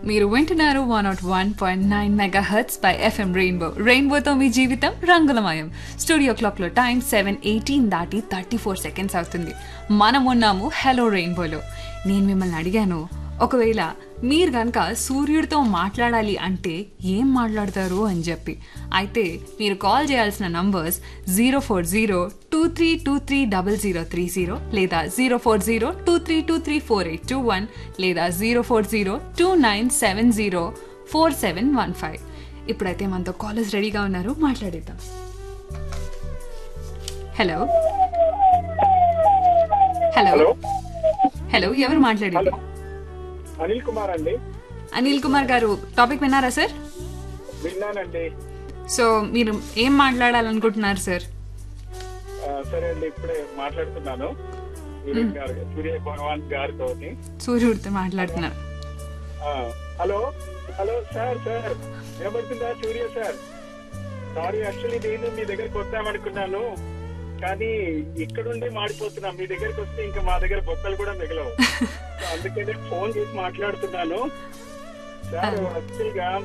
మీరు వింటున్నారు one not one point nine mega hertz by FM rainbow రెయిన్బోతో మీ జీవితం రంగులమయం స్టూడియో క్లాక్లో టైం సెవెన్ ఎయిటీన్ దాటి థర్టీ ఫోర్ సెకండ్స్ అవుతుంది మనం ఉన్నాము హలో రెయిన్బోలో నేను మిమ్మల్ని అడిగాను ఒకవేళ మీరు కనుక సూర్యుడితో మాట్లాడాలి అంటే ఏం మాట్లాడతారు అని చెప్పి అయితే మీరు కాల్ చేయాల్సిన numbers zero four zero two three two three double zero three zero లేదా zero four zero two three two three four eight two one లేదా zero four zero two nine seven zero four seven one five ఇప్పుడైతే మనతో college రెడీగా ఉన్నారు మాట్లాడేద్దాం hello hello hello hello ఎవరు మాట్లాడేది అనిల్ కుమార్ అండి అనిల్ కుమార్ గారు టాపిక్ విన్నారా సార్ విన్నానండి సో మీరు ఏం మాట్లాడాలనుకుంటున్నారు సార్ ఆ, సరే అండి ఇప్పుడే మాట్లాడుతున్నాను సూర్య గారు సూర్య భగవాన్ గారితో సూర్యుడితో మాట్లాడుతున్నారు హలో హలో సార్ సార్ ఏమవుతుందా సూర్య సార్ సారీ యాక్చువల్లీ నేను మీ దగ్గరకు వద్దామనుకున్నాను కానీ ఇక్కడుండే మాడిపోతున్నా మీ దగ్గరికి వస్తే ఇంకా మా దగ్గర బొక్కలు కూడా మిగలవు సో అందుకనే ఫోన్ చేసి మాట్లాడుతున్నాను సార్ యాక్చువల్ గా